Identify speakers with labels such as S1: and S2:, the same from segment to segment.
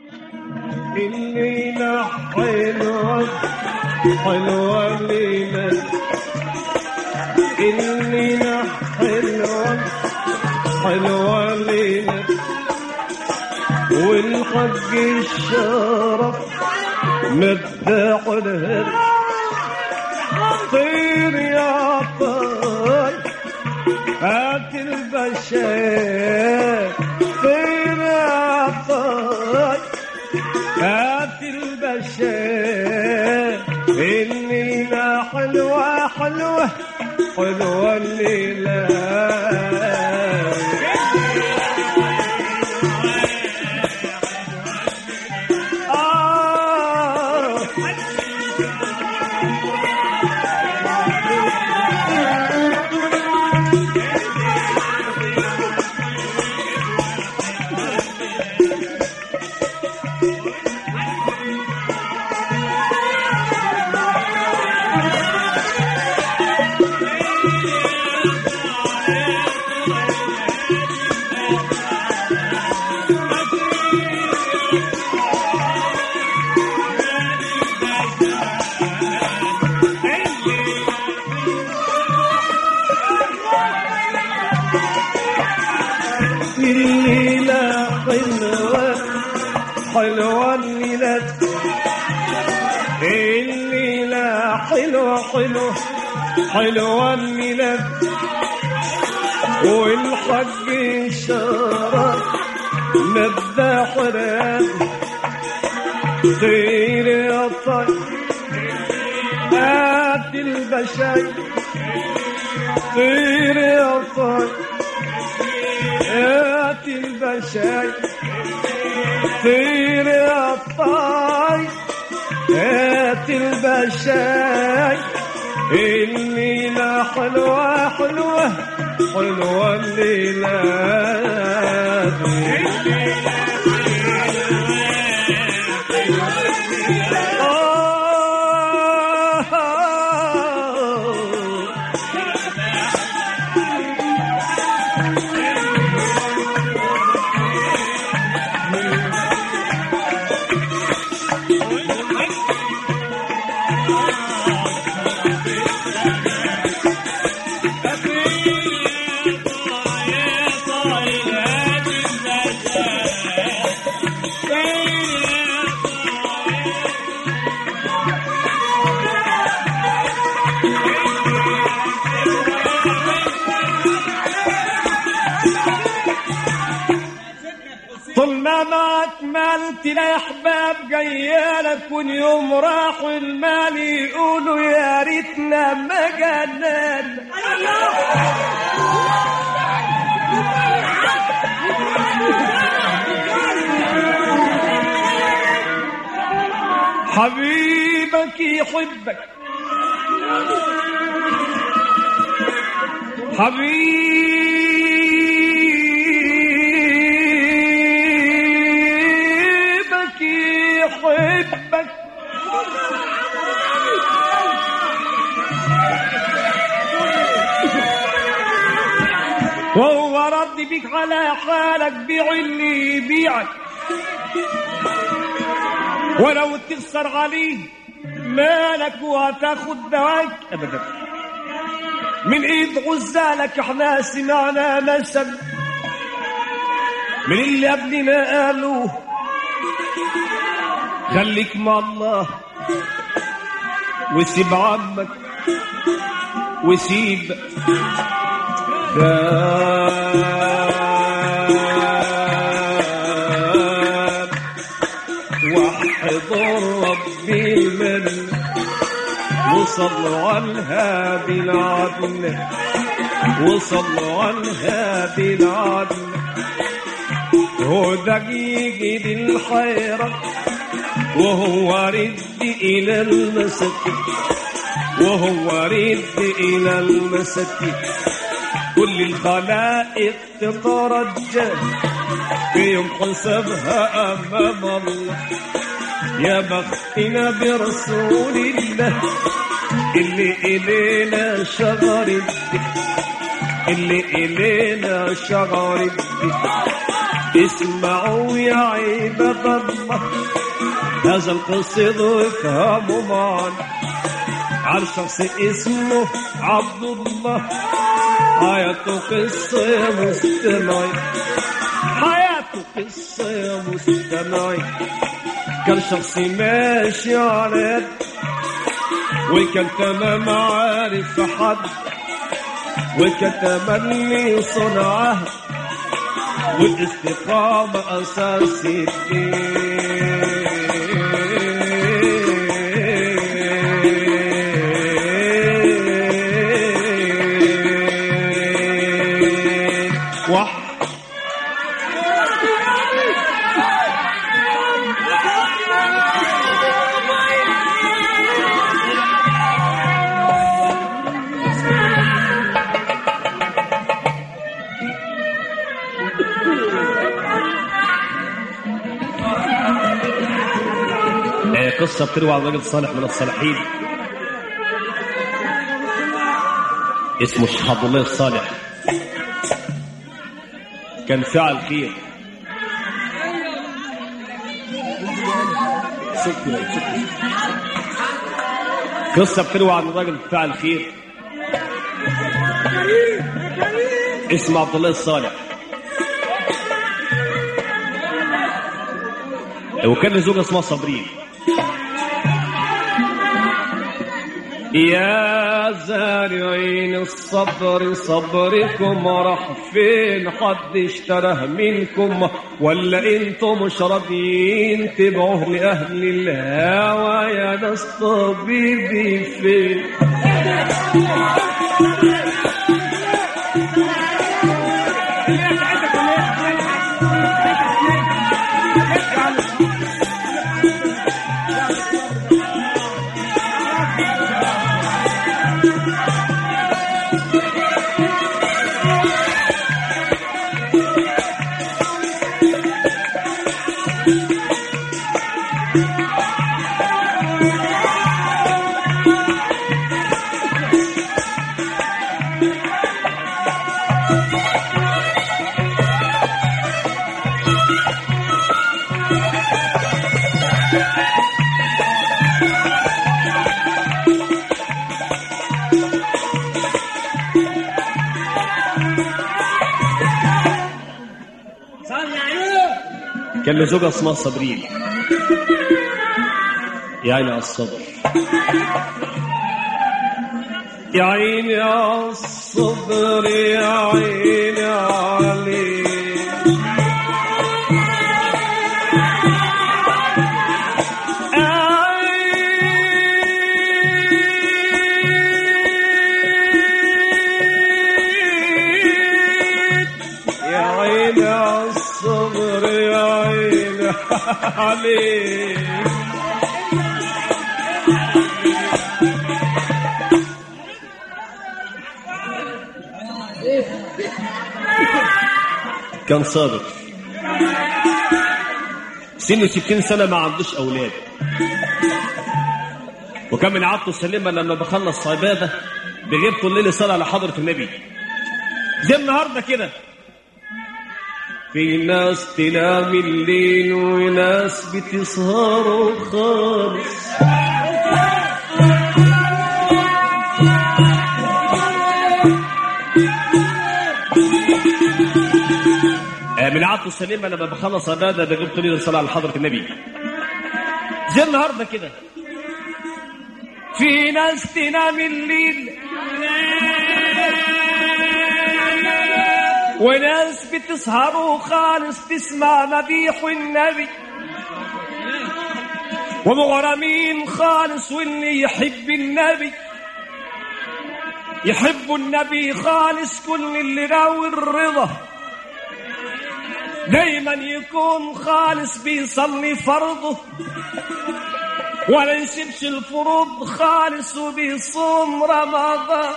S1: الليلة حلوة حلوة الليلة الليلة حلوة حلوة الليلة والحق الشرف مدح الهر طير يا طير هات البشر طير يا طير هات البشر الليلة حلوة حلوة حلوة الليلة آه الليلة حلوة حلوة الليلة الليلة حلوة حلوة حلوة الليلة والحق شرف مذبح راب طير يا طير هات البشر طير يا طير هات البشر طير يا طير هات البشر الليلة حلوة حلوة حلوة الليلة آه طول ما ما اكملت لا احباب جيالك واليوم راحوا المال يقولوا يا ريتنا ما جنان حبيبك يحبك حبيبك يحبك وهو رد بيك على حالك بيع اللي يبيعك ولو تخسر عليه مالك وهتاخد دواك ابدا من ايد غزالك احنا سمعنا مثل من اللي قبلنا قالوه خليك مع الله وسيب عمك وسيب داب واحضر ربي المن وصلوا عنها بالعدل وصلوا عنها بالعدل هدى يجي الحيرة وهو رد إلى المسكين وهو رد إلى المسكين كل الخلائق تترجى في يوم حسابها أمام الله يا بختنا برسول الله اللي إلينا شغر الدين اللي إلينا شجر الدين اسمعوا يا عباد الله هذا القصيد افهموا معنا عن شخص اسمه عبد الله حياته قصة يا مستمعين حياته قصة يا مستمعين كان شخص ماشي على يد وكان تمام عارف حد وكان تملي صنعه والاستقامة أساس الدين وح آه، قصة بتروى عن رجل صالح من الصالحين اسمه الشيخ عبد الله الصالح كان فعل خير قصة بتروى عن رجل فعل خير اسمه عبد الله الصالح وكان له زوجة اسمها صابرين يا زارعين الصبر صبركم راح فين حد اشتراه منكم ولا انتم مش راضيين تبعوه لاهل الهوى يا ناس طبيبي فين كان له زوجة اسمها صابرين يا عيني على الصبر يا عيني على الصبر يا عيني عليك يا عيني على الصبر يا عيني عليك كان صادق سنه 60 سنة ما عندوش أولاد وكان من عادته السليمة لما بخلص عبادة بغيب طول الليل صلاة على حضرة النبي زي النهاردة كده في ناس تنام الليل وناس بتسهر خالص آه، من عادته السليمة لما بخلص عبادة بغيب طول الليل صلاة على حضرة النبي زي النهاردة كده في ناس تنام الليل وناس بتسهروا خالص تسمع مديح النبي ومغرمين خالص واللي يحب النبي يحب النبي خالص كل اللي راوي الرضا دايما يكون خالص بيصلي فرضه ولا يسيبش الفروض خالص وبيصوم رمضان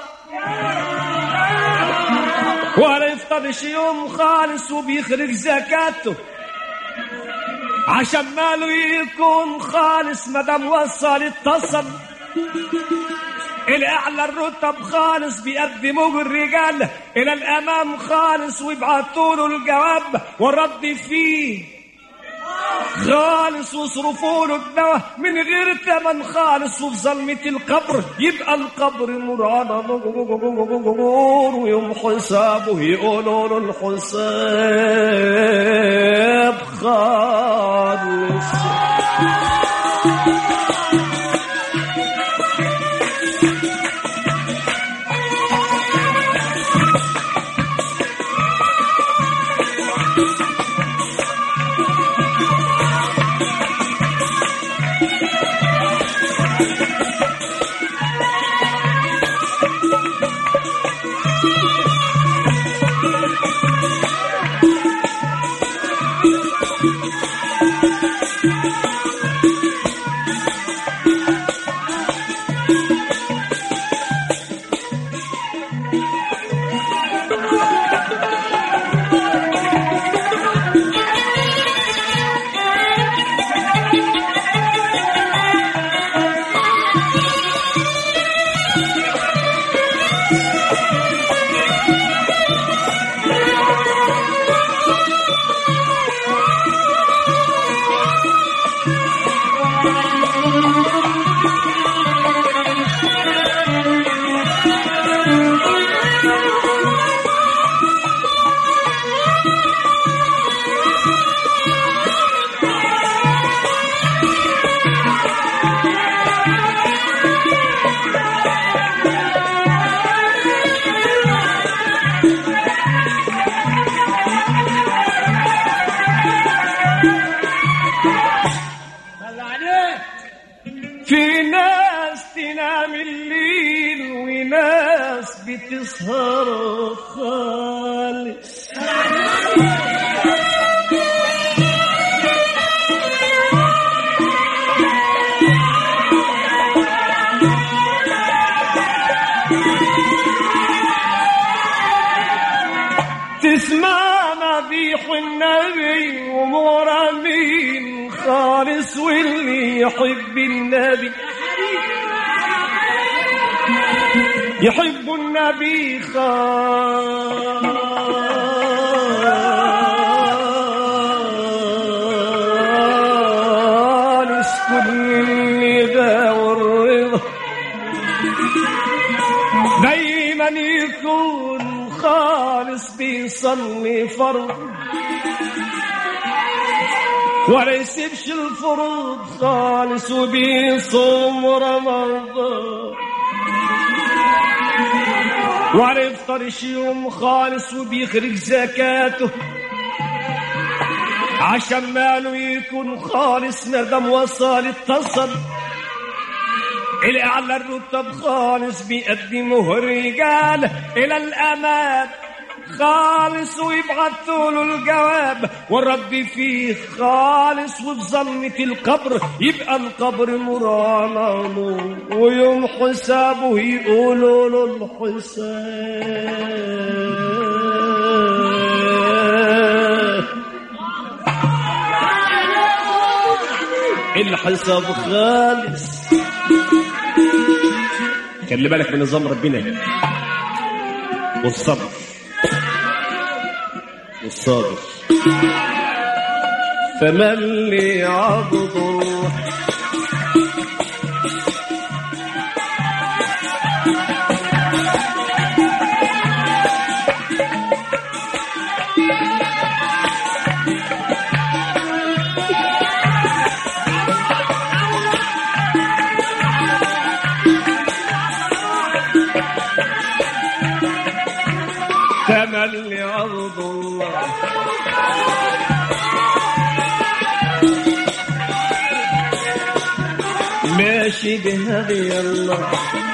S1: ولا يفطرش يوم خالص وبيخرج زكاته عشان ماله يكون خالص مدام وصل اتصل الأعلى الرتب خالص بيقدموه الرجال إلى الأمام خالص ويبعتوا له الجواب والرد فيه خالص واصرفوا له الدواء من غير تمن خالص وفي ظلمة القبر يبقى القبر مرانا نور ويوم حسابه يقولوا له الحساب خالص في ناس تنام الليل وناس بتسهر خالص تسمع مديح النبي ومغرمين خالص واللي يحب النبي يحب النبي خالص كل ده والرضا دايما يكون خالص بيصلي فرض ولا يسيبش الفروض خالص وبيصوم رمضان ولا يفطرش يوم خالص وبيخرج زكاته عشان ماله يكون خالص مادام وصل اتصل الأعلى الرتب خالص بيقدمه الرجال إلى الأمان خالص ويبعثوا له الجواب والرد فيه خالص وفي ظلمة القبر يبقى القبر مرانا نور ويوم حسابه يقولوا له الحساب الحساب خالص خلي بالك من نظام ربنا والصبر والصابر فمن لي عبد فمن لعرض الله ماشي بهدي الله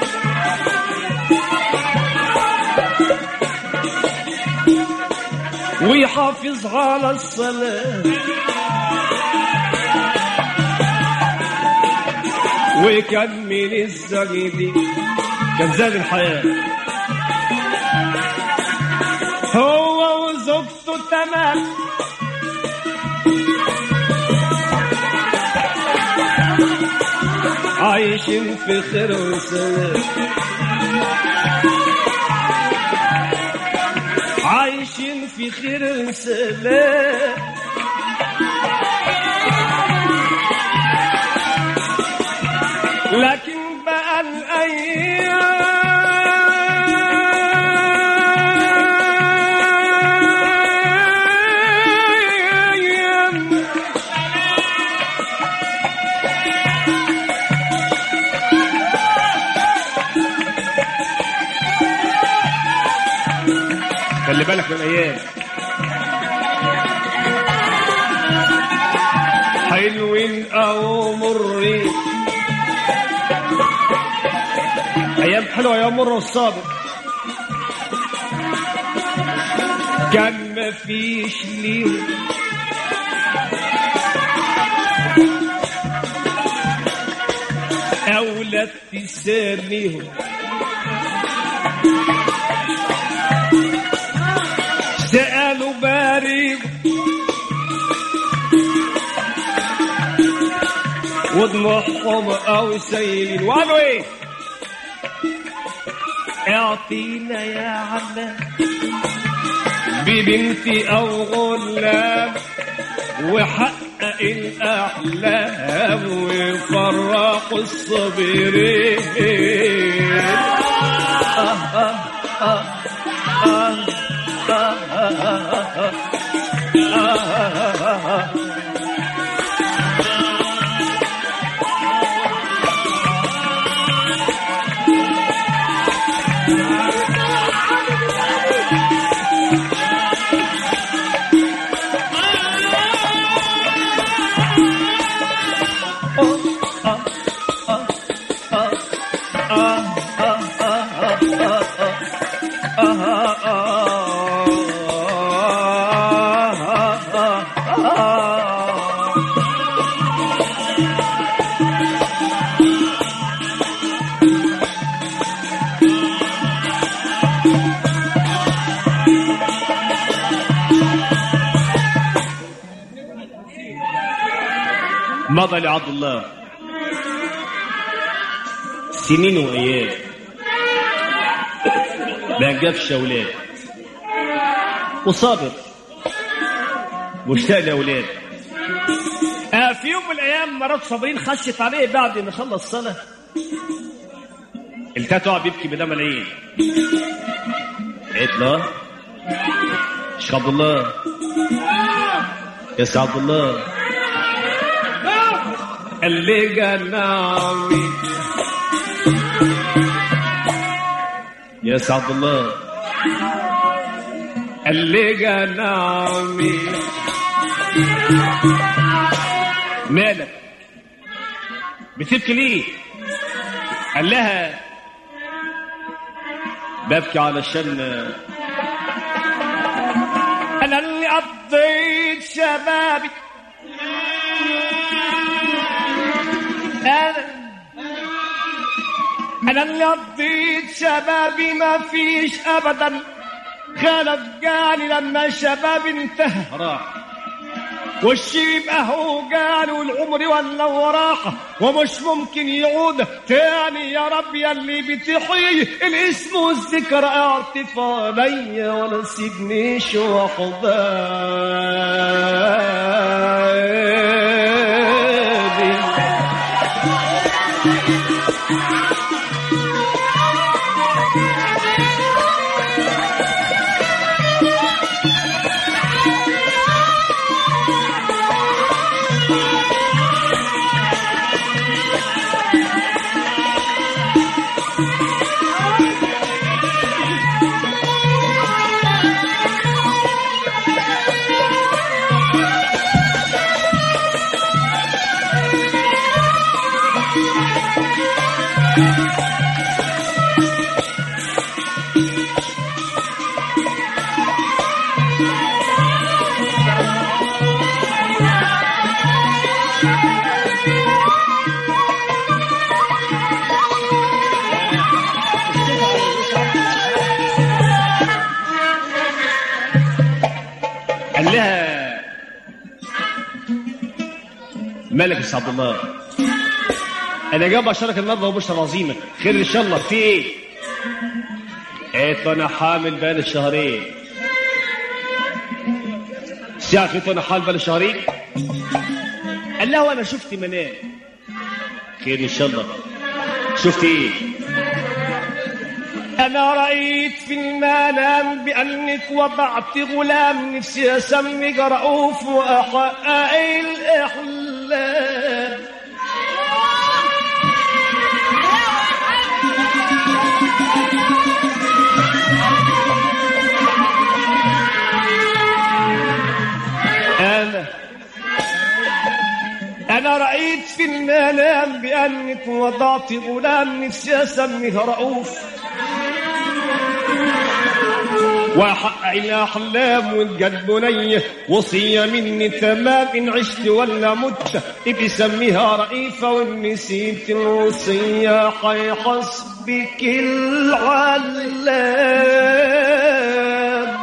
S1: ويحافظ على الصلاة ويكمل الزجدي كان زاد الحياة هو وزوجته تمام عايشين في خير وسلام عايشين في خير وسلام لكن بقى الأيام خلي بالك من الأيام حلوين أو مرين ايام حلوه يا مر الصابر كان مفيش ليه اولاد تساميهم سألوا بارد ودموعهم او سايلين وقالوا ايه اعطينا يا عم ببنتي او غلام وحقق الاحلام وفرق الصبرين آه آه آه آه آه آه آه آه مضى لعبد الله سنين وايام ما جابش اولاد وصابر مشتاق لاولاد آه في يوم من الايام مرات صابرين خشت عليه بعد ما خلص صلاه التاته قاعد بيبكي بدم العين قالت له شيخ عبد الله يا سي عبد الله قال لي جنامي يا سي عبد الله قال لي جنامي مالك بتبكي ليه قال لها ببكي علشان انا اللي قضيت شبابي انا انا اللي قضيت شبابي ما فيش ابدا خالف جاني لما شبابي انتهى راح والشيب اهو جاني والعمر ولا وراحة ومش ممكن يعود تاني يا رب يا اللي بتحيي الاسم والذكر اعطف عليا ولا سيبنيش وحداني قال لها مالك يا سي عبد الله انا جاي اشارك النهارده وبشرى عظيمه خير ان شاء الله في ايه قالت له انا حامل بقالي شهرين ساعة قلت له انا حامل بقالي شهرين قال له انا شفت منام خير ان شاء الله شفت ايه انا رايت في المنام بانك وضعت غلام نفسي اسميك رؤوف واحقق الاحلام انا انا رايت في المنام بانك وضعت غلام نفسي اسميه رؤوف وحقق الاحلام والجد بنيه وصيه مني تمام ان عشت ولا مت بسميها رئيفه وان نسيت الوصيه حيحسبك العلام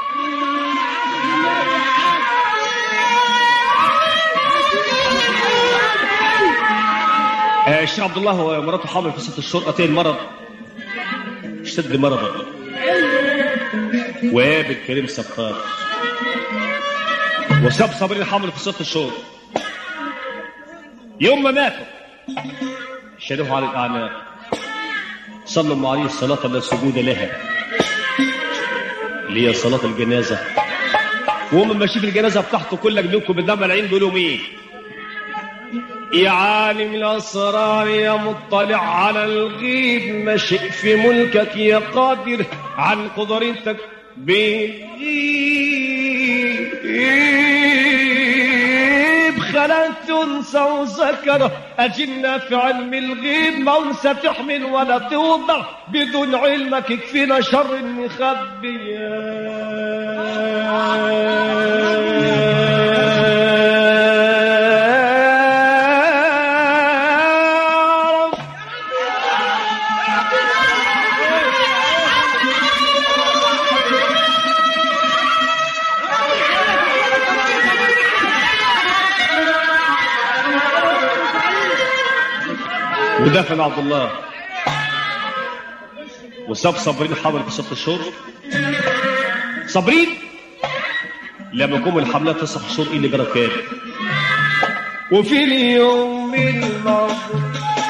S1: آه، الشيخ عبد الله ومراته حامل في ست شهور قتل مرض اشتد مرضه وقابل كريم سباق وساب صابرين حامل في ست شهور يوم ما ماتوا شالوه على الاعناق صلوا عليه الصلاة لا سجود لها اللي هي صلاة الجنازة وهم ماشيين في الجنازة بتاعته كل جنوبكم بدمع العين بيقولوا مين يا عالم الأسرار يا مطلع على الغيب ما شئ في ملكك يا قادر عن قدرتك بغيب خلت تنسى وذكر أجلنا في علم الغيب ما انسى تحمل ولا توضع بدون علمك يكفينا شر المخبيات ودفن عبد الله وساب صابرين حمل في ست شهور صابرين لما جم الحملة تسع شهور ايه اللي جرى كان وفي اليوم الماضي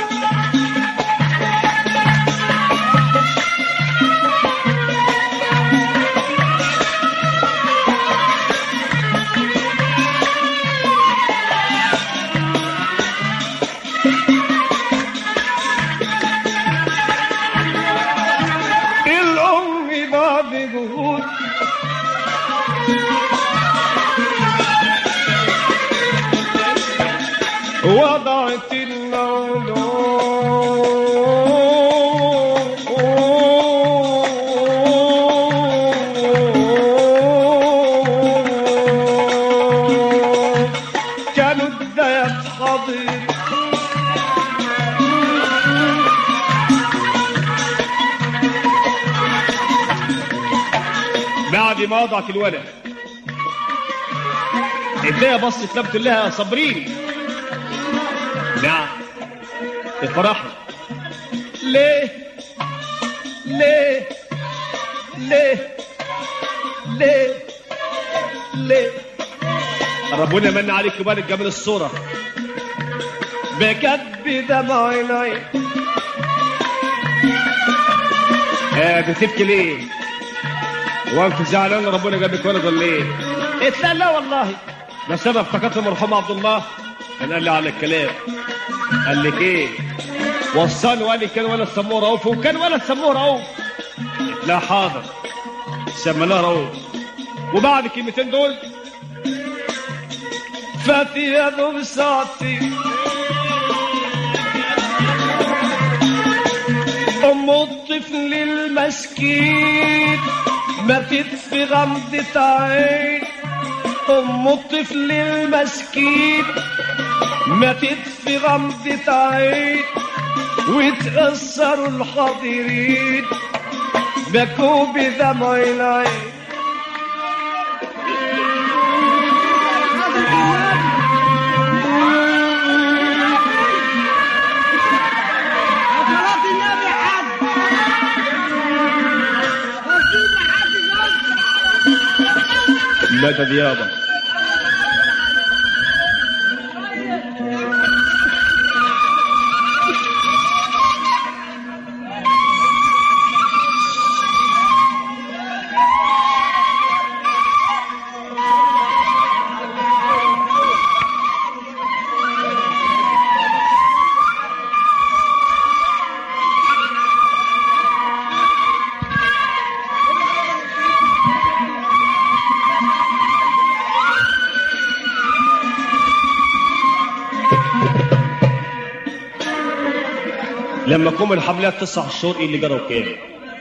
S1: الأم بعد جهود وضعت المولود كانوا الذات حاضر بعد ما وضعت الولد اديها بصت لبت لها صابرين نعم افرحوا ليه ليه ليه ليه ليه ربنا من عليك بالك جمال الصورة بكتب دمع عيني آه بتبكي ليه وانت زعلان ربنا جابك ولد ولا ايه؟ قلت لا لا والله بس انا افتكرت المرحوم عبد الله كان قال لي على الكلام قال لك ايه؟ وصاني وقال لي كان ولد سموه رؤوف وكان ولد سموه رؤوف قلت لا حاضر سميناه رؤوف وبعد الكلمتين دول فات يده بساعتي أم الطفل المسكين ماتت في غمضة عين أم الطفل المسكين ماتت في غمضة عين وتأثروا الحاضرين بكوا بدمع العين ثلاثة ديابة لما قوم الحملات تسع شهور ايه اللي جرى كام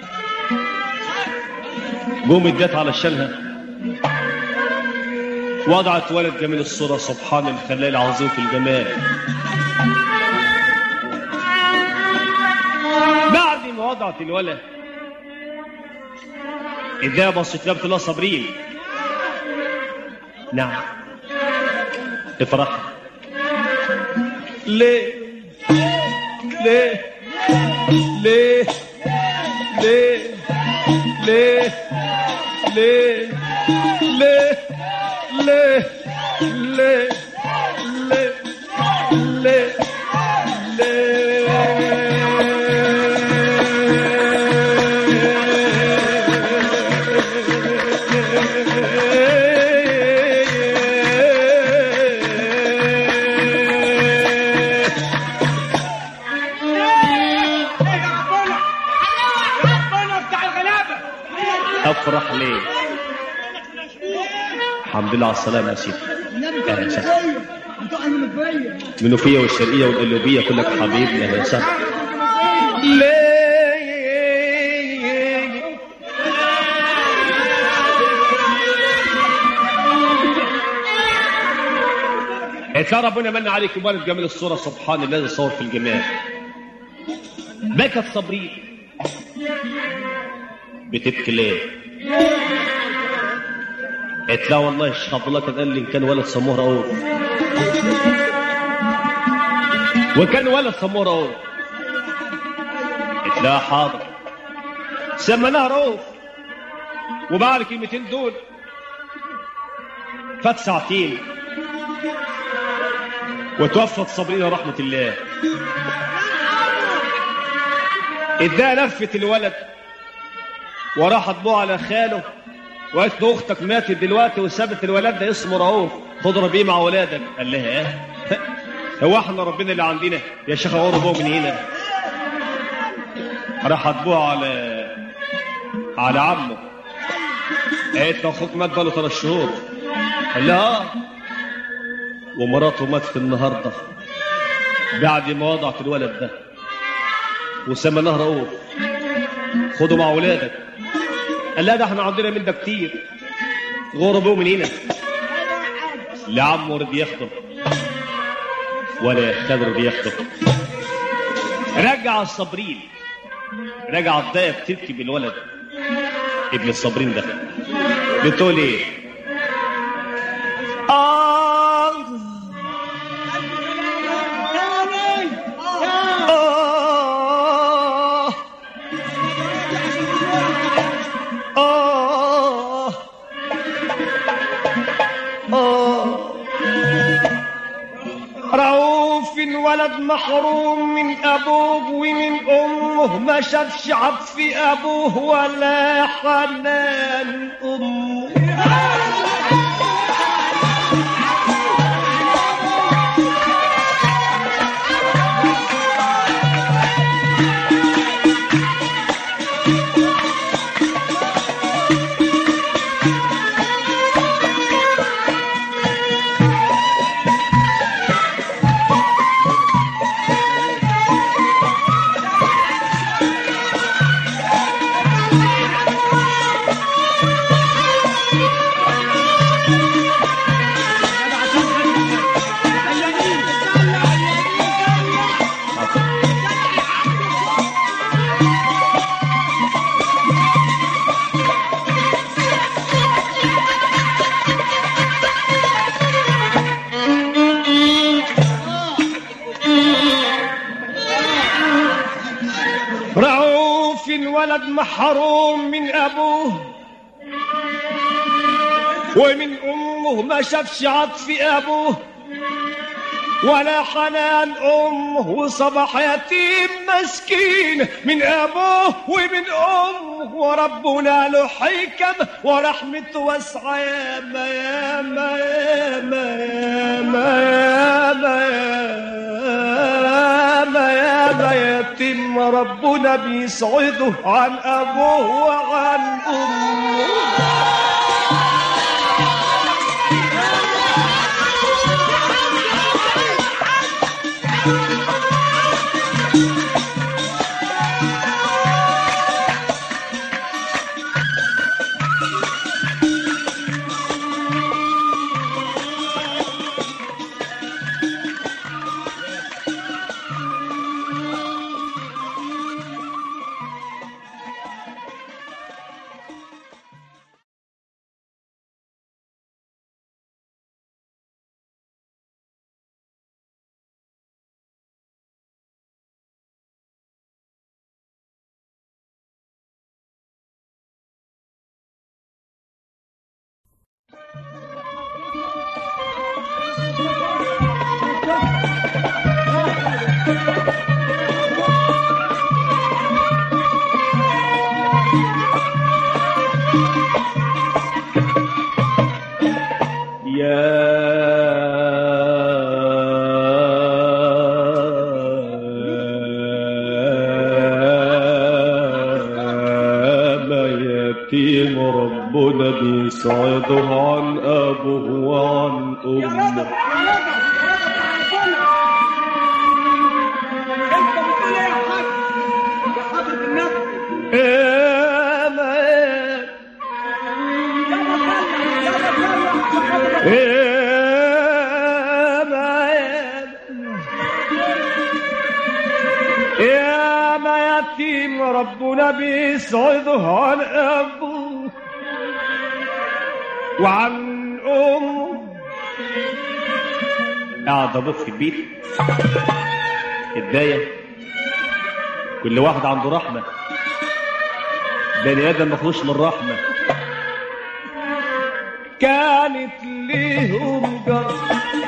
S1: قوم اديت على شانها وضعت ولد جميل الصورة سبحان الخلال العظيم في الجمال بعد ما وضعت الولد إذا بصت لها الله صابرين نعم افرح ليه ليه ليه ليه ليه ليه ليه ليه ليه ليه ليه ليه
S2: ربنا بتاع الغلابه
S1: افرح ليه الحمد لله على السلامه يا سيدي اهلا وسهلا المنوفيه والشرقيه والقلوبيه كلك حبيبي اهلا وسهلا ليه يا ربنا من عليك وبارك جميل الصورة سبحان الذي صور في الجمال بكت صبرين بتبكي ليه قالت لا والله الشيخ الله كان قال لي إن كان ولد سموه رؤوف وكان ولد سموه رؤوف قالت لا حاضر سميناها رؤوف وبعد الكلمتين دول فات ساعتين وتوفت صابرين رحمة الله اداها لفت الولد وراحت بوه على خاله وقالت له اختك ماتت دلوقتي وسابت الولد ده اسمه رؤوف خد ربيه مع ولادك قال لها ايه هو احنا ربنا اللي عندنا يا شيخ غور بوه من هنا راحت بوه على على عمه قالت له اخوك مات بقاله ثلاث شهور قال لها اه ومراته ماتت النهارده بعد ما وضعت الولد ده وسميناه رؤوف خده مع ولادك قال لا ده احنا عندنا من ده كتير غور ابوه من هنا لا عمه رضي ياخده ولا خاله رضي ياخده رجع الصابرين رجع الضايق بتبكي بالولد ابن الصابرين ده بتقول ايه آه آه آه آه رؤوف ولد محروم من أبوه ومن أمه ما شافش عطف أبوه ولا حنان أمه رعوف ولد محروم من أبوه ومن امه ما شافش عطف ابوه ولا حنان امه وصبح يتيم مسكين من ابوه ومن امه وربنا له حكم ورحمته واسعه ياما ياما ياما ياما ياما ياما ياما يتيم ربنا بيسعده عن ابوه وعن امه يتيم ربنا بيسعده عن أبوه وعن
S2: يا رجل
S1: أمه
S2: يا رجل انت بتقول ايه يا حاج يا حضرة النبي
S1: يا مان
S2: يلا صلي يلا صلي عشان خاطر
S1: يا مان يا ما يتيم ربنا بيسعده عن أبوه وعن أمه قاعد أبوك في البيت اتضايق كل واحد عنده رحمة بني آدم مخلوش من رحمة كانت ليهم جر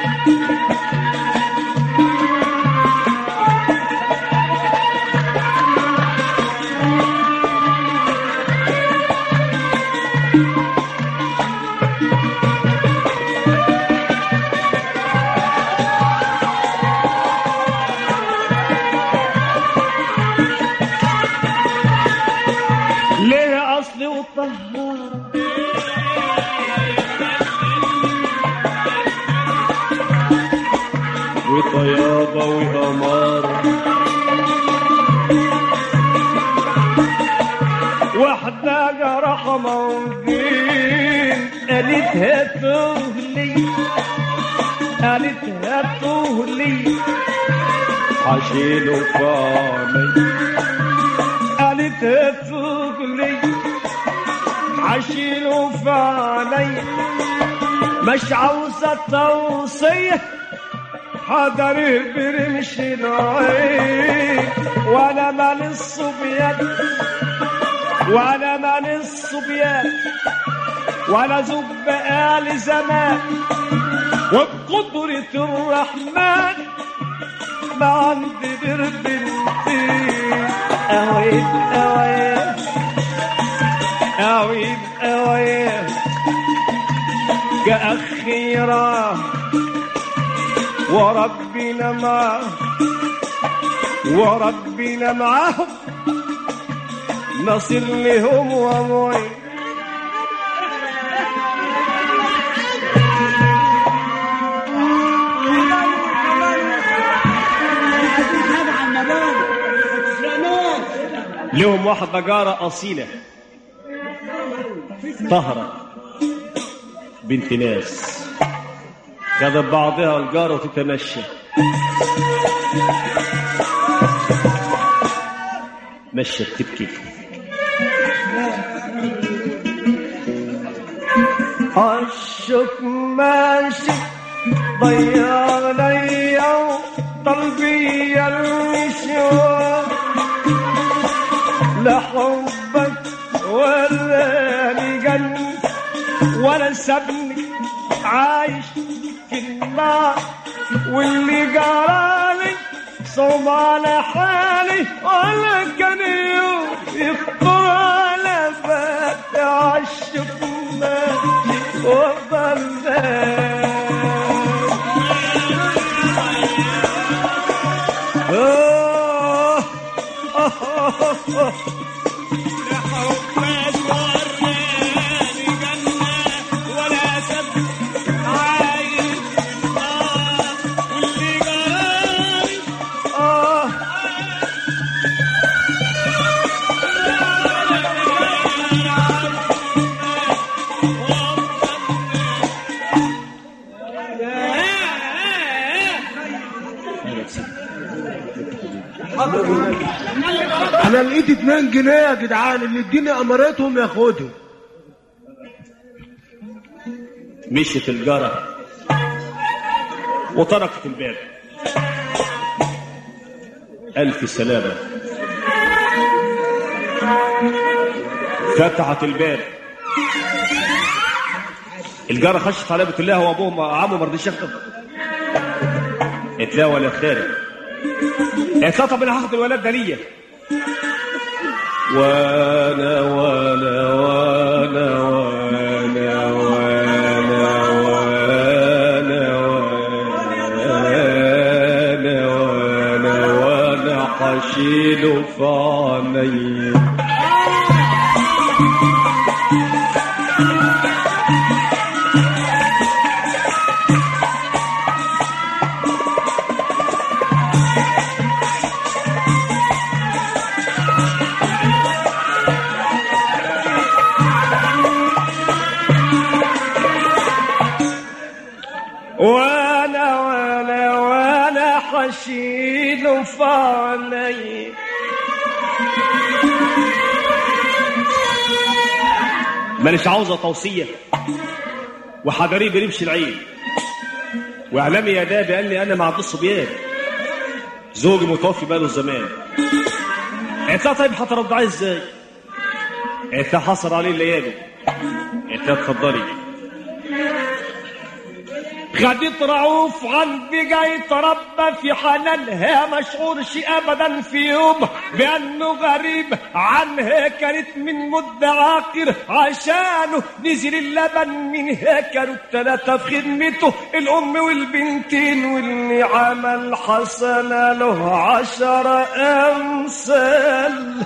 S1: ليه أصل وطهار وطيابة وأمارة واحدة رحمة ودين قالتها تهلي قالتها تهلي عشيله فعلي قالتها تهلي عشيله فعلي مش عاوزة توصيه حضر برمش العين وانا مال الصبيان وانا مال الصبيان ولا زب آل زمان وبقدرة الرحمن ما عندي بربنتين أويت أويت أويت أويت كأخيرا وربنا معه وربنا معهم نصل لهم ومعين
S2: حاجة عن مبادئ ما تسرقناش
S1: لهم واحدة جارة أصيلة طهرة بنت ناس خدت بعضها الجارة وتتمشى مشت تبكي عشق ماشي ضيع ليا قلبي المشوار لحبك ولا لجن ولا سابني عايش في النار واللي جرالي صوم على حالي ولا كان يوم يخطر على بالي عالشوف ماشي وضلال آه آه آه آه آه
S3: انا لقيت 2 جنيه يا جدعان اللي اديني امارتهم ياخدهم
S1: مشيت الجارة وطرقت الباب ألف سلامة فتحت الباب الجارة خشت عليها بتقول لها هو ابوه عمه ما رضيش يخطب قالت لها ولا خارج قالت لها طب انا هاخد الولد ده ليا وانا وانا وانا وانا وانا وانا وانا وانا وانا حشيله في عيني وانا وانا وانا حشيله في عيني مانيش عاوزه توصيه وحجري برمش العين واعلامي يا ده باني انا مع الصبيان زوجي متوفي بقاله زمان قالت لها طيب هترضعيه ازاي؟ قالت لها حصر عليه الليالي قالت لها اتفضلي خدت رعوف قلبي جاي تربى في حنانها مشعورش ابدا في يوم بانه غريب عنها كانت من مدة عاقر عشانه نزل اللبن منها كانوا التلاتة في خدمته الام والبنتين واللي عمل حسن له عشر امثال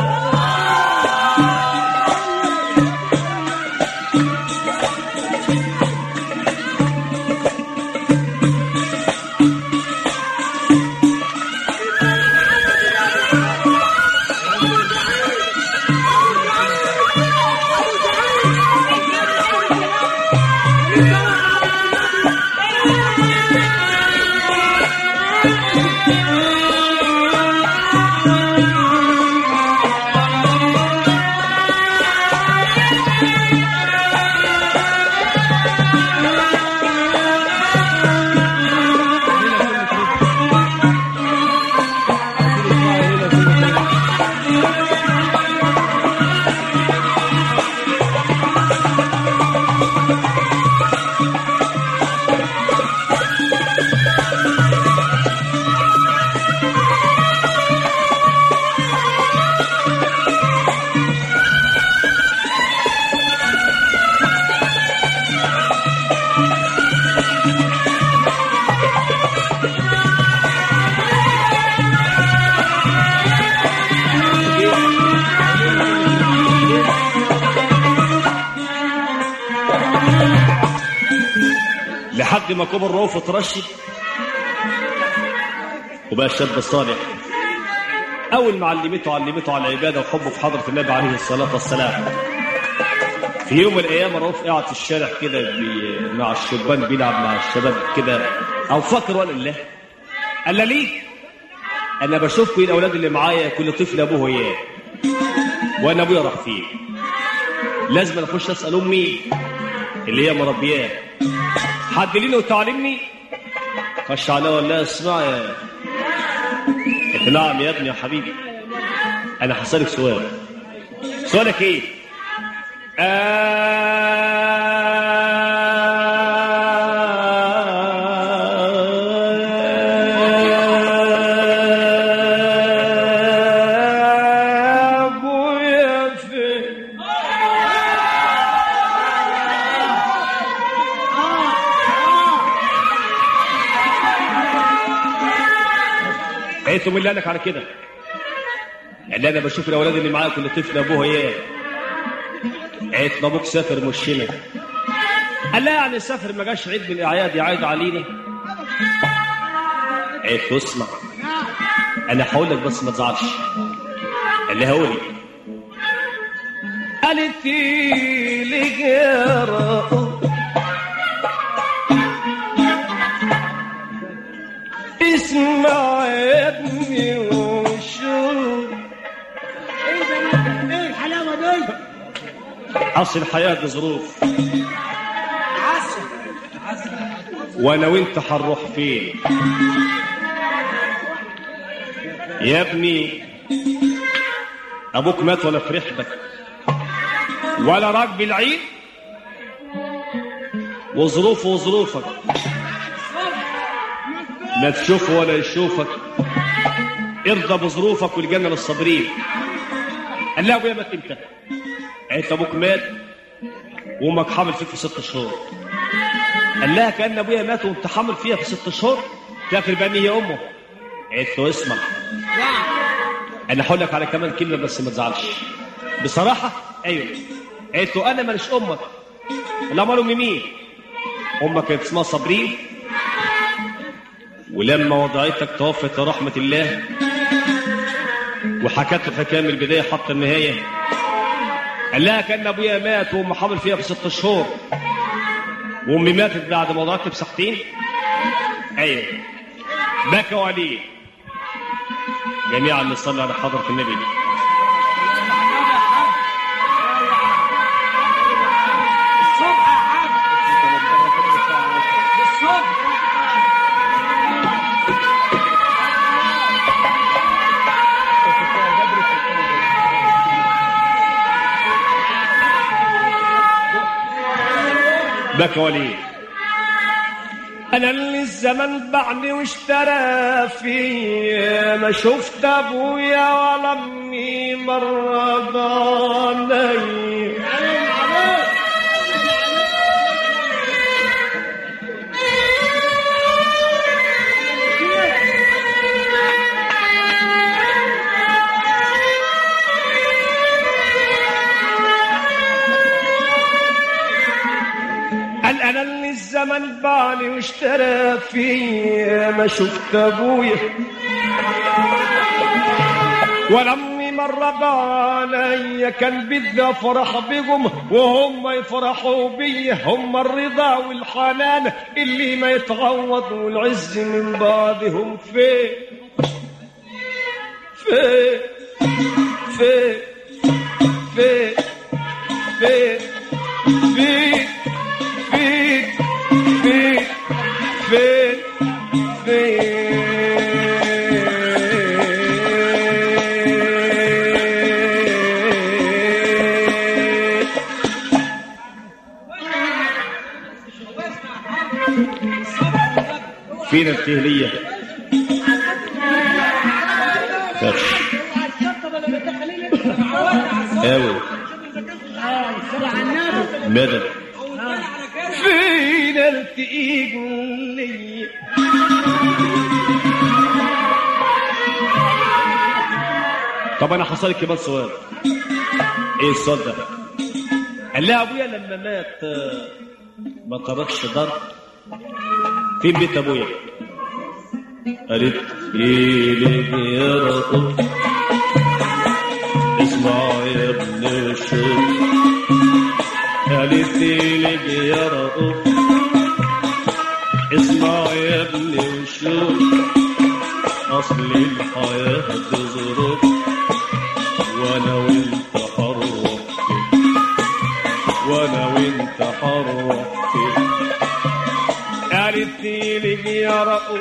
S1: لحد ما كبر رؤوف اترشد وبقى الشاب الصالح اول ما علمته علمته على العباده وحبه في حضره النبي عليه الصلاه والسلام في يوم من الايام رؤوف قاعد في الشارع كده بي... مع الشبان بيلعب مع الشباب كده او فكر ولا الله قال له ليه انا بشوف فين الاولاد اللي معايا كل طفل ابوه وياه وانا ابويا راح فين لازم اخش اسال امي اللي هي مربياه حد لينا وتعلمني خش عليها ولا لا اسمع يا قلت نعم يا ابني يا حبيبي انا هسألك سؤال سؤالك ايه قالت له مين اللي قالك على كده قال لي انا بشوف الاولاد اللي معايا كل طفل ابوه اياه قالت له ابوك سافر مش هنا قال لها يعني سافر ما جاش عيد من الاعياد يعيد علينا قالت له اسمع انا هقول لك بس ما تزعلش قال لها قولي قالت لي يا رؤوف اسمع يا ابني وشوف
S2: ايه ده ايه الحلاوه دي
S1: اصل الحياه دي ظروف
S2: عسل
S1: وانا وانت هنروح فين يا ابني ابوك مات ولا في رحبك ولا راكب العيد وظروفه وظروفك ما تشوفه ولا يشوفك ارضى بظروفك والجنه للصابرين قال لها ابويا مات امتى؟ قالت ابوك مات وامك حامل فيك في ست شهور قال لها كان ابويا مات وانت حامل فيها في ست شهور فاكر بقى مين هي امه قالت له اسمع انا هقول لك على كمان كلمه بس ما تزعلش بصراحه ايوه قالت له انا ماليش امك لا امال امي مين امك كانت اسمها صابرين ولما وضعتك توفت لرحمه الله وحكت له الحكايه من البدايه حتى النهايه قال لها كان ابويا مات وام حامل فيها في ست شهور وامي ماتت بعد ما وضعتني بساعتين ايوه بكوا عليه جميعا نصلي على حضره النبي
S2: الصبح يا حاج الصبح
S1: بكوا عليه انا اللي الزمن باعني واشترى فيا ما شفت ابويا ولا امي مره ضاني قال انا اللي الزمن باعني واشترى فيا ما شفت ابويا ولا امي مرة عليا كان بدي افرح بهم وهم يفرحوا بيا هم الرضا والحنان اللي ما يتعوض والعز من بعدهم فين فين فين فين فين فين فين فين فين فين فين التهلية كرش قوي مدد فين التقيني طب انا حصل كمان سؤال ايه السؤال ده قال لها ابويا لما مات آه، ما تركش ضرب فين بيت ابويا قالت ايه يا رب اسمع يا ابن الشيخ قالت لي يا رؤوف اسمع يا ابني وشوف اصل الحياة ظروف وانا وانت حرة وانا وانت حرة قالت لي يا رؤوف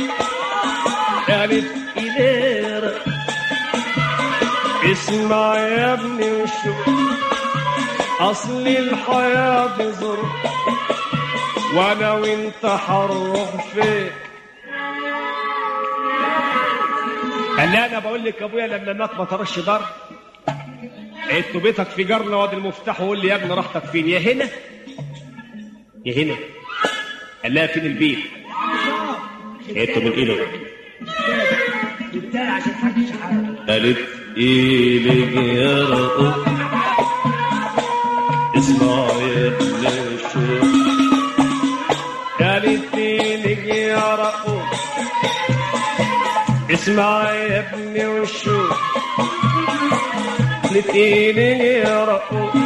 S1: قالت لي يا رؤوف اسمع يا ابني وشوف اصل الحياة دي ظروف وانا وانت هنروح فين قال لي انا بقول لك ابويا لما مات ما ترش ضرب قلت له بيتك في جرنا وادي المفتاح وقول لي يا ابني راحتك فين يا هنا يا هنا قال لها فين البيت قلت له من ايه
S2: بالتالي عشان محدش عارف
S1: قالت إيلك يا رؤوف اسمع يا ابن الشوق قالت إيلك يا رؤوف اسمع يا ابن الشوق قالت إيلك يا رؤوف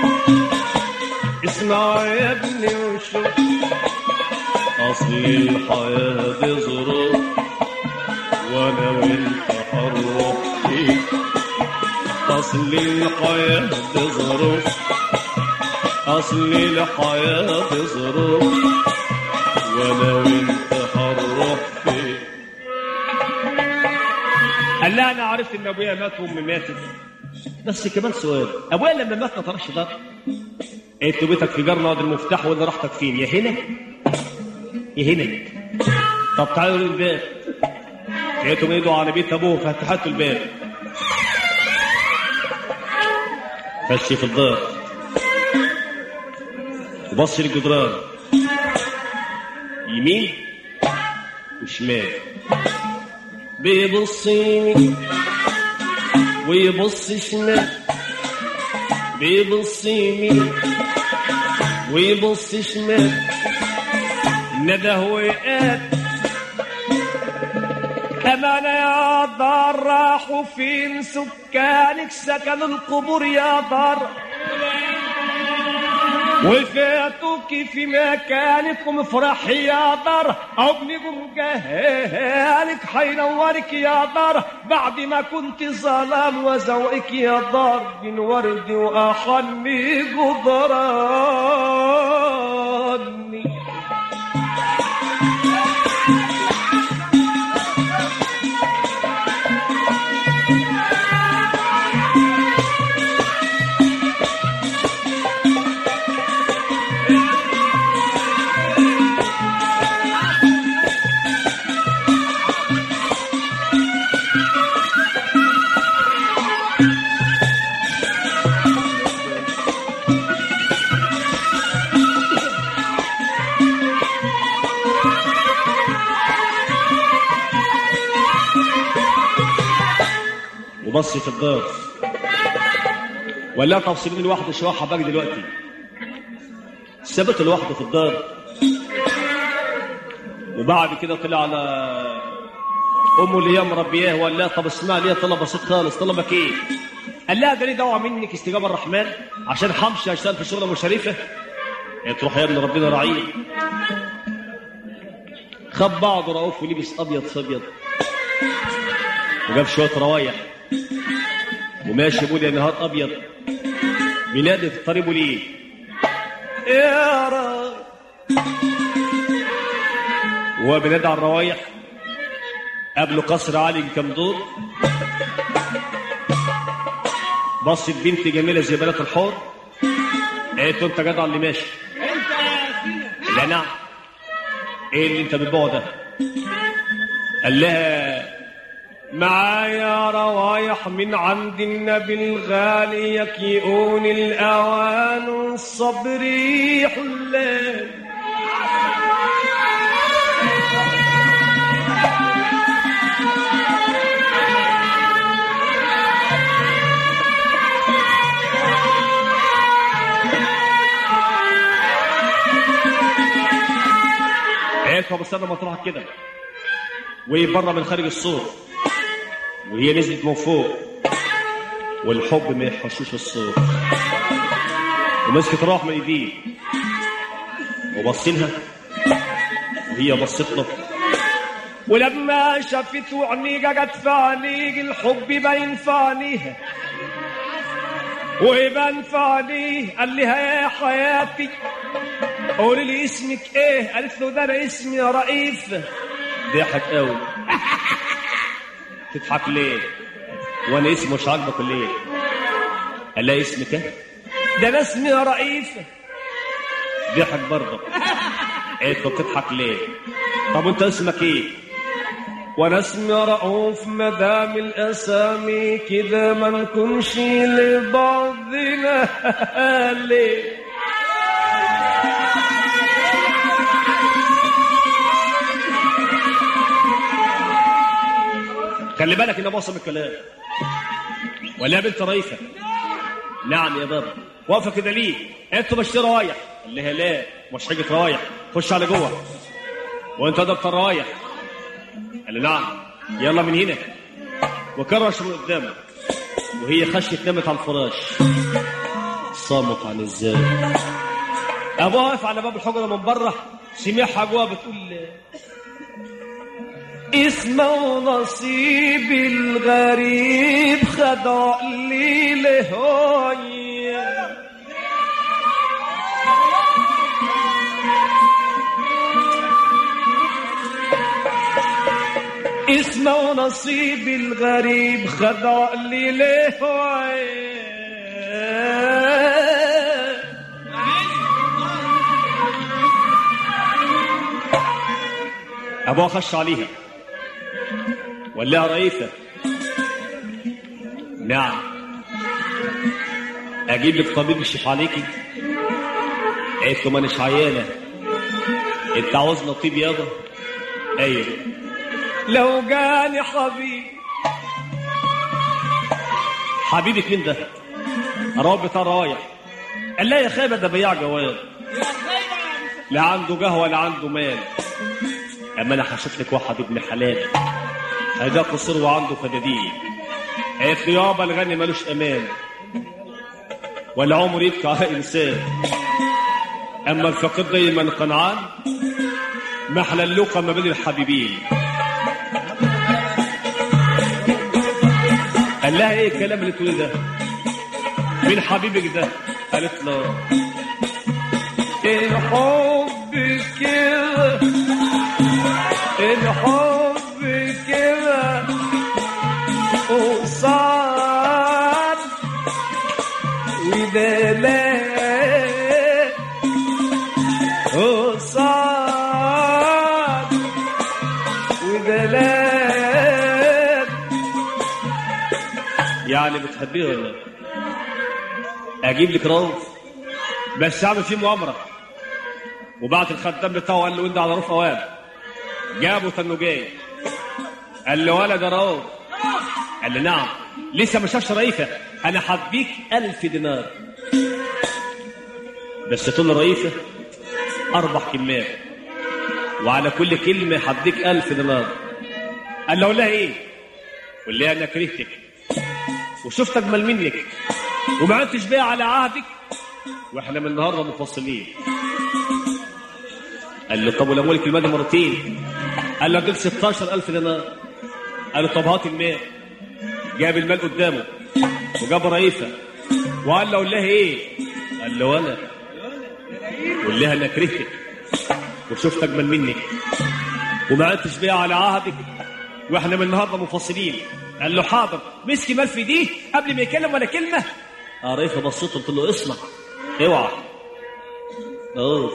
S1: اسمع يا ابن الشوق أصل الحياة دي ظروف وانا وانت حرك فيك اصل الحياة دي ظروف اصل الحياة دي ظروف وانا وانت حرك فيك قال لا انا عرفت ان ابويا مات وامي ماتت بس كمان سؤال ابويا لما مات ما طرحش دار انت بيتك في جرنا وادي المفتاح ولا راحتك فين يا هنا يا هنا طب تعالوا للباب لقيتهم يدعوا على بيت ابوه فتحت الباب خش في الدار وبص للجدران يمين وشمال بيبص يمين ويبص شمال بيبص يمين ويبص شمال نده وقال أمانة يا دار راحوا فين سكانك سكنوا القبور يا دار وفاتوك في مكانكم افرح يا دار او ابن جهالك حينورك يا دار بعد ما كنت ظلام وزوقك يا دار بين ورد واحني جدراني وبص في الدار ولا طب سيبني لوحدي شويه حباك دلوقتي سابته لوحده في الدار وبعد كده طلع على امه اللي هي مربياه وقال لها طب اسمع ليه طلب بسيط خالص طلبك ايه؟ قال لها ده ليه دعوه منك استجابه الرحمن عشان حمشي اشتغل في شغله مشرفه قالت تروح يا ابن ربنا راعيه خد بعضه رؤوف ولبس ابيض في ابيض وجاب شويه روايح وماشي بيقول يا نهار ابيض بينادي في الطريق بيقول ايه؟ يا رب وهو بينادي على الروايح قبله قصر عالي كام دور بصت بنت جميله زي بنات الحور قالت له انت جدع اللي ماشي
S2: انت يا سيدي
S1: لا نعم ايه اللي انت بتبيعه ده قال لها معايا روايح من عند النبي الغالي يكيئون الاوان الصبر حلال قالت له بس انا مطرحك كده وهي بره من خارج السور وهي نزلت من فوق والحب ما يحشوش الصوت ومسكت روح من ايديه وبصلها وهي بصت له ولما شافت عينيها جت في عينيك الحب باين في عينيها ويبان في عينيه قال لها يا حياتي قولي لي اسمك ايه قالت له ده انا اسمي يا رئيف ضحك قوي تضحك ليه وانا اسمي مش عاجبك ليه قال لها اسمك ايه ده انا اسمي يا رئيف ضحك برضه قالت له بتضحك ليه طب انت اسمك ايه وانا اسمي رؤوف مدام الاسامي كده ما نكونش لبعضنا ليه خلي بالك ان ابو سمع الكلام ولا يا بنت رئيسه نعم يا بابا واقفه كده ليه انت مش رايح قال لها لا مش حاجه رايح خش على جوه وانت ده رايح قال لي نعم يلا من هنا وكرش من قدامه وهي خشت نامت على الفراش صامت عن ازاي ابوها واقف على باب الحجره من بره سمعها جوه بتقول اسمه نصيب الغريب خدع لي لهوي اسمه نصيب الغريب خدع لي لهوي ابوها خش عليها ولا لها رئيسة نعم اجيب لك طبيب يكشف عليكي قالت له مانيش عيانه انت عاوزنا طيب يابا ايوه لو جاني حبيب حبيبك مين ده الراجل بتاع رايح قال لا يا خيبه ده بياع جواد لا عنده قهوه ولا عنده مال اما انا حشيت لك واحد ابن حلال هذا قصير وعنده فدادين قالت له يابا الغني ملوش امان ولا عمر يبكي على انسان اما الفقير دايما قنعان محلى اللقى ما بين الحبيبين قال لها ايه الكلام اللي تقولي ده مين حبيبك ده قالت له الحب كده الحب كده قصاد ودلال قصاد ودلال يعني بتحبيه ولا اجيب لك روف بس اعمل فيه مؤامره وبعت الخدام بتاعه قال له انت على روف اوام جابه تنه جاي قال له ولد يا روف قال له نعم لسه ما شافش رئيفه انا هديك ألف دينار بس تقول رئيفه اربع كلمات وعلى كل كلمه هديك ألف دينار قال له لها ايه قول لها انا كرهتك وشفت اجمل منك وما عدتش بيها على عهدك واحنا من النهارده منفصلين قال له طب ولو لك المال مرتين قال له اديك 16000 دينار قال له طب هات المال جاب المال قدامه وجاب رئيسه وقال له قول لها ايه قال له انا قول لها انا كرهتك وشفت اجمل منك وما عدتش بيها على عهدك واحنا من النهارده منفصلين قال له حاضر مسكي مال في ايديه قبل ما يتكلم ولا كلمه قريفه بصيت قلت له اسمع اوعى اوف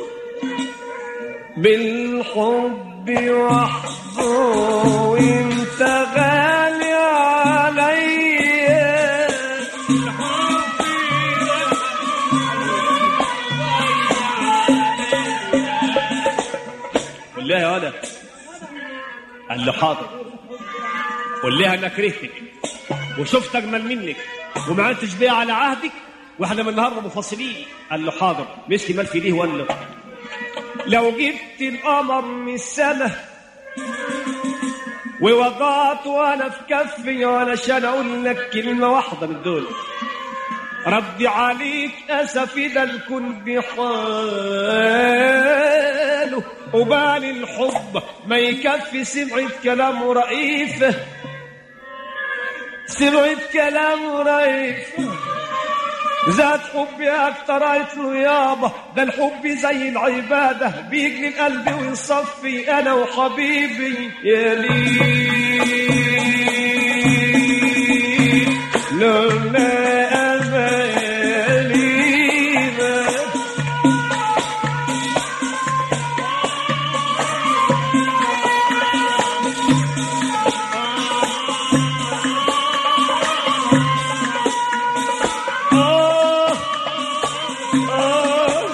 S1: بالحب وحده وانت غالي عليا قول لها يا ولد قال له حاضر قول لها انا كرهتك وشفت اجمل منك وما عدتش بيها على عهدك واحنا من النهارده منفصلين قال له حاضر مسكي مال في ايديه وقال له لو جبت القمر من السماء ووضعت وانا في كفي علشان اقول لك كلمه واحده من دول ردي عليك اسفي ده الكون بحاله وبال الحب ما يكفي سمعة كلام رئيفه سمعة كلام رئيفه زاد حبي اكتر قلت له يابا ده الحب زي العباده بيجني القلب ويصفي انا وحبيبي يا ليل لولا امالي ما آه آه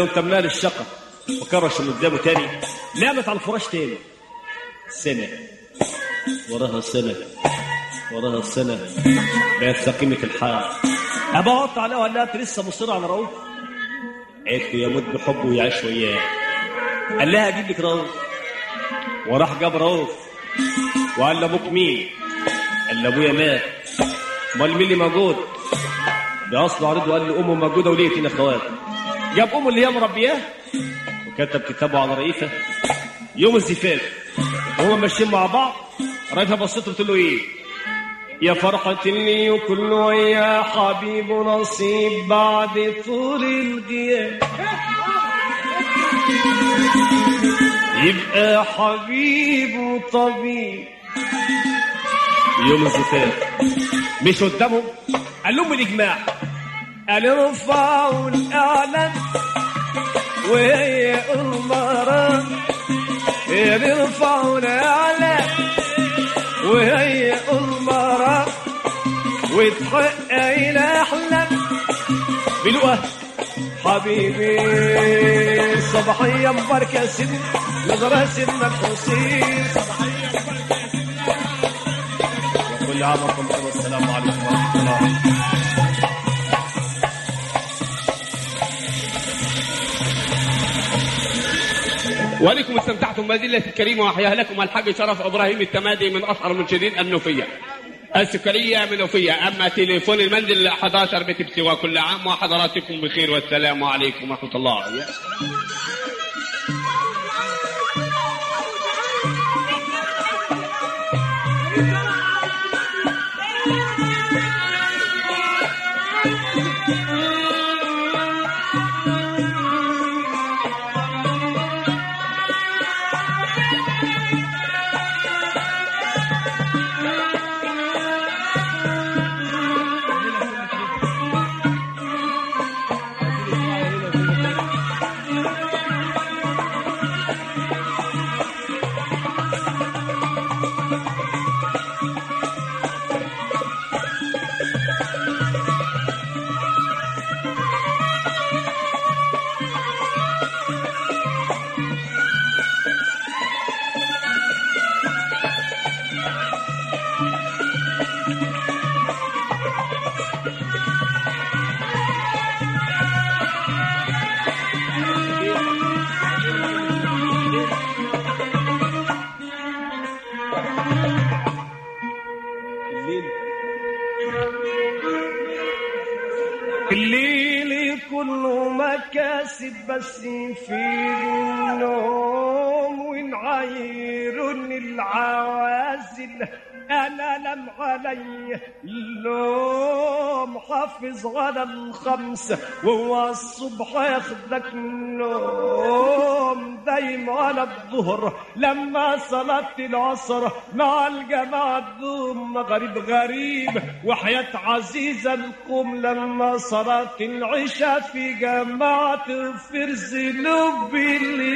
S1: له انت مال الشقه وكرش من قدامه تاني نامت على الفراش تاني سنه وراها سنه وراها سنه بقت سقيمه الحال ابا وقت عليها وقال لها انت لسه مصر على رؤوف قالت له يموت بحبه ويعيش وياه قال لها اجيب لك رؤوف وراح جاب رؤوف وقال لابوك مين قال لابويا مات امال مين اللي موجود ده اصله عرض وقال لي امه موجوده وليه اتنين اخوات جاب امه اللي هي مربياه وكتب كتابه على رئيفه يوم الزفاف وهما ماشيين مع بعض رئيفه بصيت قلت له ايه يا فرحة لي كل يا حبيب نصيب بعد طول الغياب يبقى حبيب وطبيب يوم الزفاف مش قدامهم قال لهم الاجماع قال ارفعوا الاعلام وهي المرأة يرفعوا الاعلام وهي المرأة وتحقق الاحلام بلقى حبيبي صباحية مباركة سن نظرة سنك حسين وكل عام وانتم بخير والسلام عليكم ورحمة الله
S4: ولكم استمتعتم بهذه الليله الكريمه واحياها لكم الحاج شرف ابراهيم التمادي من اشهر منشدين النوفيه. السكريه منوفيه اما تليفون المنزل 11 بتبسي وكل عام وحضراتكم بخير والسلام عليكم ورحمه الله.
S1: الليل كله مكاسب بس في النوم ونعير العوازل انا لم علي اللوم حافظ على الخمسة وهو الصبح ياخدك النوم دايم على الظهر لما صلاة العصر مع الجماعة دوم مغرب غريب وحياة عزيزة القوم لما صلاة العشاء في جماعة فرز لب اللي